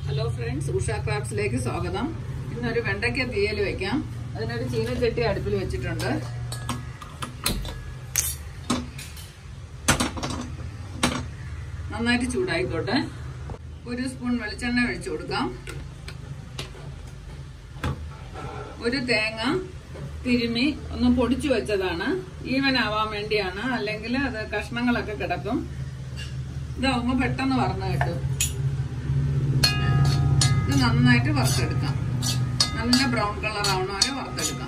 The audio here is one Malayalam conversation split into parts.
ഹലോ ഫ്രണ്ട്സ് ഉഷ ക്രാഫ്റ്റ്സിലേക്ക് സ്വാഗതം ഇന്നൊരു വെണ്ടയ്ക്ക തീയൽ വെക്കാം അതിനൊരു ചീനച്ചട്ടി അടുപ്പിൽ വെച്ചിട്ടുണ്ട് നന്നായിട്ട് ചൂടായിക്കോട്ടെ ഒരു സ്പൂൺ വെളിച്ചെണ്ണ ഒഴിച്ചു കൊടുക്കാം ഒരു തേങ്ങ തിരുമി ഒന്ന് പൊടിച്ചു വെച്ചതാണ് ഈവൻ ആവാൻ വേണ്ടിയാണ് അല്ലെങ്കിൽ അത് കഷ്ണങ്ങളൊക്കെ കിടക്കും ഇതാവുമ്പോ പെട്ടെന്ന് വറന്ന് കിട്ടും ഇത് നന്നായിട്ട് വറുത്തെടുക്കാം നല്ല ബ്രൗൺ കളർ ആവണ വരെ വറുത്തെടുക്കാം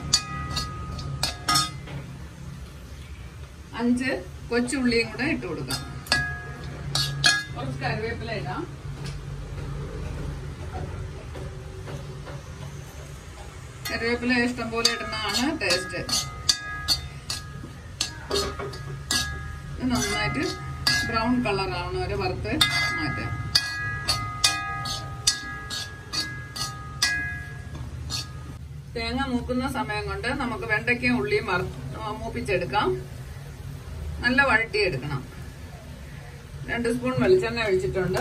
അഞ്ച് കൊച്ചുള്ളിയും കൂടെ ഇട്ട് കൊടുക്കാം കുറച്ച് കറിവേപ്പില ഇടാം കറിവേപ്പില ഇഷ്ടം പോലെ ഇടുന്നതാണ് ടേസ്റ്റ് ഇത് നന്നായിട്ട് ബ്രൗൺ കളർ ആവണ വരെ വറുത്ത് മാറ്റാം തേങ്ങ മൂക്കുന്ന സമയം കൊണ്ട് നമുക്ക് വെണ്ടയ്ക്കയും ഉള്ളിയും വറ മൂപ്പിച്ചെടുക്കാം നല്ല വഴട്ടിയെടുക്കണം രണ്ട് സ്പൂൺ വെളിച്ചെണ്ണ ഒഴിച്ചിട്ടുണ്ട്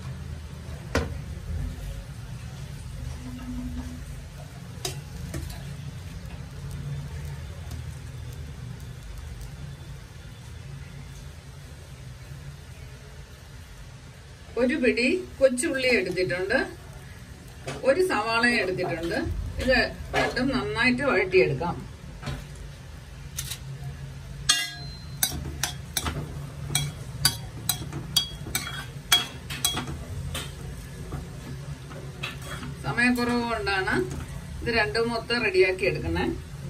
ഒരു പിടി കൊച്ചുള്ളി എടുത്തിട്ടുണ്ട് ഒരു സവാളയും എടുത്തിട്ടുണ്ട് ഇത് രണ്ടും നന്നായിട്ട് വഴട്ടിയെടുക്കാം സമയക്കുറവ് കൊണ്ടാണ് ഇത് രണ്ടും മൊത്തം റെഡിയാക്കി എടുക്കണേ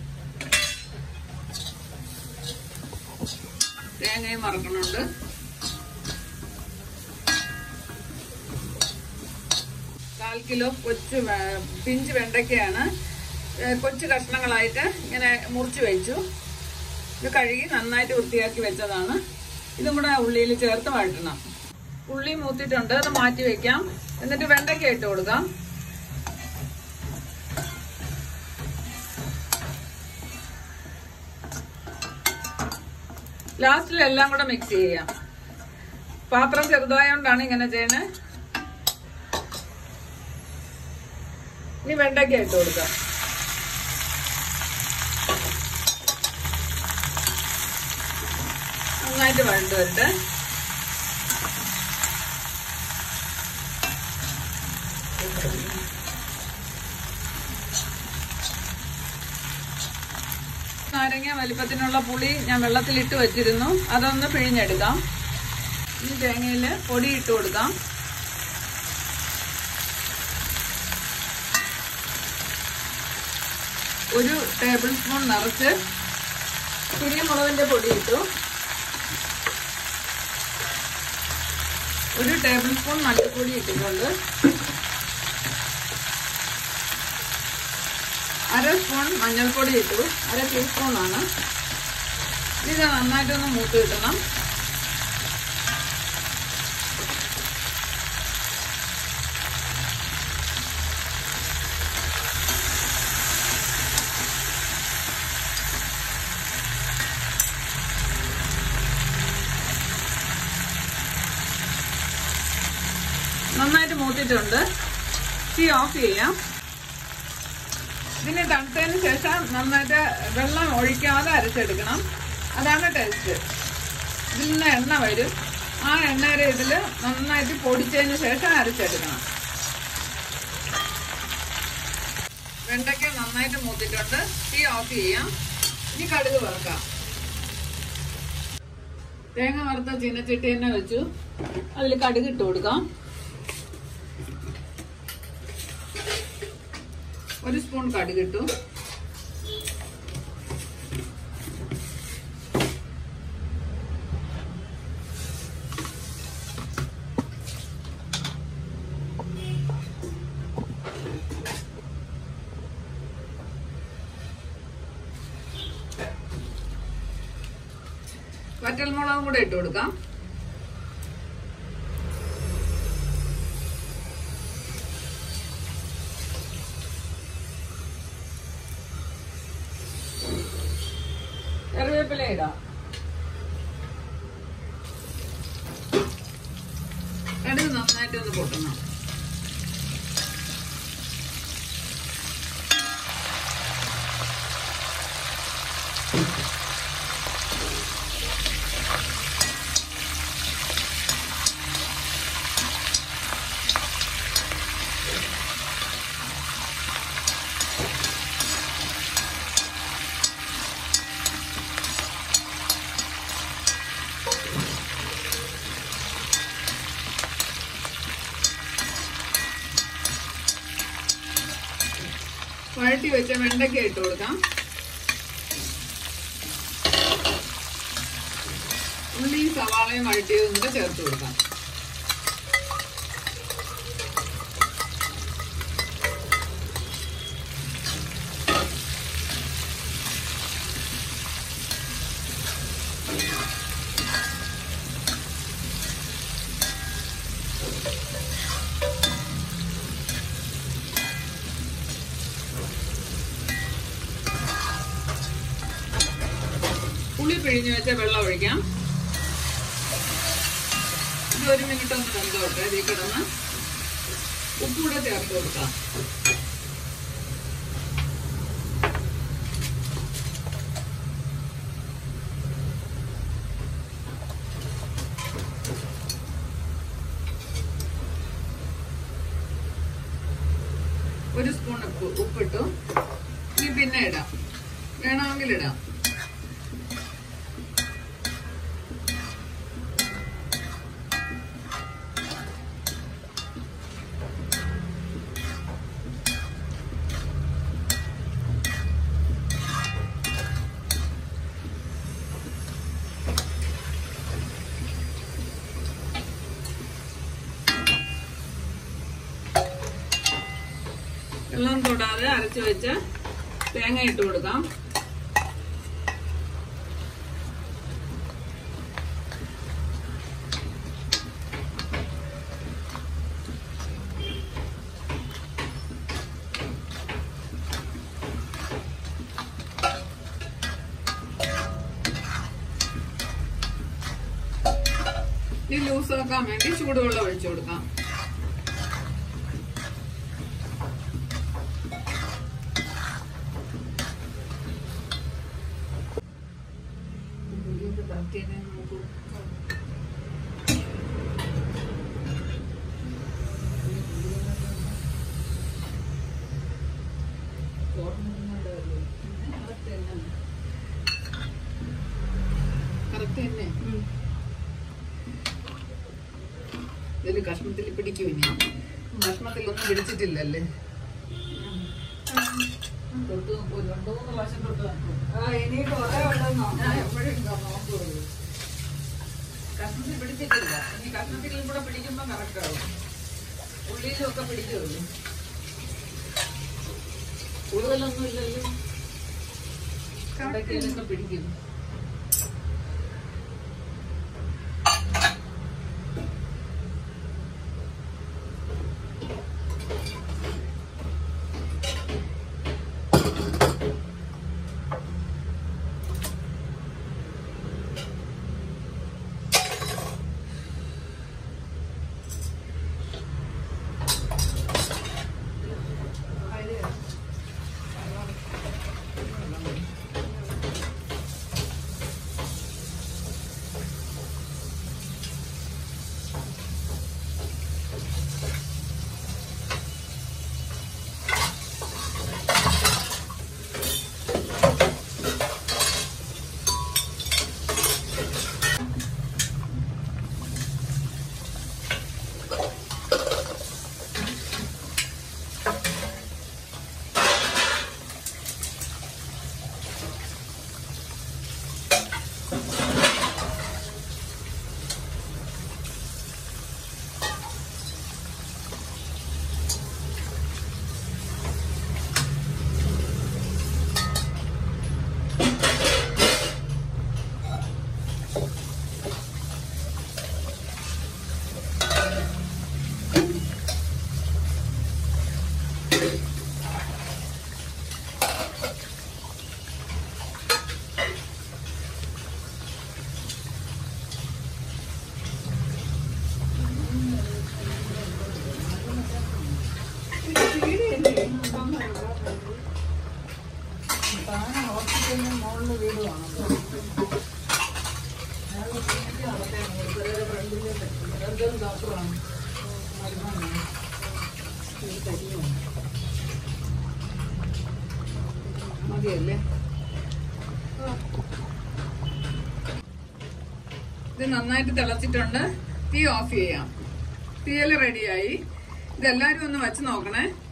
തേങ്ങയും മറക്കണുണ്ട് കാൽ കിലോ കൊച്ചു വെ- പിഞ്ച് വെണ്ടയ്ക്കയാണ് ഏ, കൊച്ചു കഷ്ണങ്ങളായിട്ട് ഇങ്ങനെ മുറിച്ച് വെച്ചു ഇത് കഴുകി നന്നായിട്ട് വൃത്തിയാക്കി വെച്ചതാണ് ഇതും കൂടെ ഉള്ളിയിൽ ചേർത്ത് വഴറ്റണം ഉള്ളി മൂത്തിട്ടുണ്ട് അത് മാറ്റി വെക്കാം എന്നിട്ട് വെണ്ടയ്ക്ക ഇട്ട് കൊടുക്കാം ലാസ്റ്റിൽ എല്ലാം കൂടെ മിക്സ് ചെയ്യാം പാത്രം ചെറുതായോണ്ടാണ് ഇങ്ങനെ ചെയ്യണേ ഇനി വെണ്ടയ്ക്ക ഇട്ട് കൊടുക്കാം നന്നായിട്ട് വഴണ്ട് വരട്ടെ നാരങ്ങ വലിപ്പത്തിനുള്ള പുളി ഞാൻ വെള്ളത്തിലിട്ട് വെച്ചിരുന്നു അതൊന്ന് പിഴിഞ്ഞെടുക്കാം ഈ തേങ്ങയിൽ പൊടി ഇട്ട് കൊടുക്കാം ഒരു ടേബിൾ സ്പൂൺ നിറച്ച് കുരുമുളകിന്റെ പൊടി ഇട്ടു ഒരു ടേബിൾ സ്പൂൺ മല്ലിപ്പൊടി ഇട്ടിട്ടുണ്ട് അര സ്പൂൺ മഞ്ഞൾപ്പൊടി ഇട്ടു അര ടീസ്പൂൺ ആണ് ഇത് നന്നായിട്ടൊന്ന് മൂത്ത് കിട്ടണം നന്നായിട്ട് മൂത്തിട്ടുണ്ട് തീ ഓഫ് ചെയ്യാം ഇതിന് തണുത്തതിന് ശേഷം നന്നായിട്ട് വെള്ളം ഒഴിക്കാതെ അരച്ചെടുക്കണം അതാണ് ടേസ്റ്റ് ഇതിൽ നിന്ന് എണ്ണ വരും ആ എണ്ണയുടെ ഇതിൽ നന്നായിട്ട് പൊടിച്ചതിന് ശേഷം അരച്ചെടുക്കണം വെണ്ടയ്ക്ക നന്നായിട്ട് മൂത്തിട്ടുണ്ട് തീ ഓഫ് ചെയ്യാം ഇനി കടുക് വറുക്കാം തേങ്ങ വറുത്ത ചീനച്ചട്ടി തന്നെ വെച്ചു അതിൽ കടുക് ഇട്ട് കൊടുക്കാം ഒരു സ്പൂൺ കടുക് ഇട്ടു വറ്റൽമുളകും കൂടെ ഇട്ട് കൊടുക്കാം കറിവേപ്പില ഇടാം കടുക് നന്നായിട്ട് ഒന്ന് പൊട്ടണം വഴട്ടി വെച്ച വെണ്ടയ്ക്ക ഇട്ട് കൊടുക്കാം ഉള്ളിയും സവാളയും വഴട്ടിയതും കൂടെ ചേർത്ത് കൊടുക്കാം പുളി പിഴിഞ്ഞ് വെച്ച വെള്ളം ഒഴിക്കാം ഇത് ഒരു മിനിറ്റ് ഒന്ന് വെന്തോട്ടെ ഇതിൽ കിടന്ന് ഉപ്പൂടെ ചേർത്ത് കൊടുക്കാം ഒരു സ്പൂൺ ഉപ്പ് ഉപ്പിട്ടു ഇനി പിന്നെ ഇടാം വേണമെങ്കിൽ ഇടാം വെള്ളം തൊടാതെ അരച്ചു വെച്ച തേങ്ങ ഇട്ട് കൊടുക്കാം ഇത് ലൂസാക്കാൻ വേണ്ടി ചൂടുവെള്ളം ഒഴിച്ചു കൊടുക്കാം കറക്റ്റ് തന്നെ ഇതില് കഷ്ണത്തിൽ പിടിക്കും ഇനി കഷ്ണത്തിലൊന്നും പിടിച്ചിട്ടില്ലല്ലേ തൊട്ട് നോക്കൂ രണ്ടു മൂന്ന് പ്രാവശ്യം തൊട്ട് നോക്കൂ ആ ഇനി കുറെ ഉണ്ടെന്നോ ഞാൻ എപ്പോഴും ഇതാ നോക്കുള്ളൂ കഷ്ണത്തിൽ പിടിച്ചിട്ടില്ല ഇനി കഷ്ണത്തിൽ കൂടെ പിടിക്കുമ്പോ കറക്റ്റ് ആവും ഉള്ളിയിലും ഒക്കെ പിടിക്കുള്ളൂ കൂടുതലൊന്നും ഇല്ലല്ലോ ഇടയ്ക്കൊക്കെ പിടിക്കും താഴെ ഹോസ്പിറ്റലിന് മുകളിൽ വീട് വേണം മതിയല്ലേ ഇത് നന്നായിട്ട് തിളച്ചിട്ടുണ്ട് തീ ഓഫ് ചെയ്യാം തീയല് റെഡിയായി ഇതെല്ലാരും ഒന്ന് വെച്ച് നോക്കണേ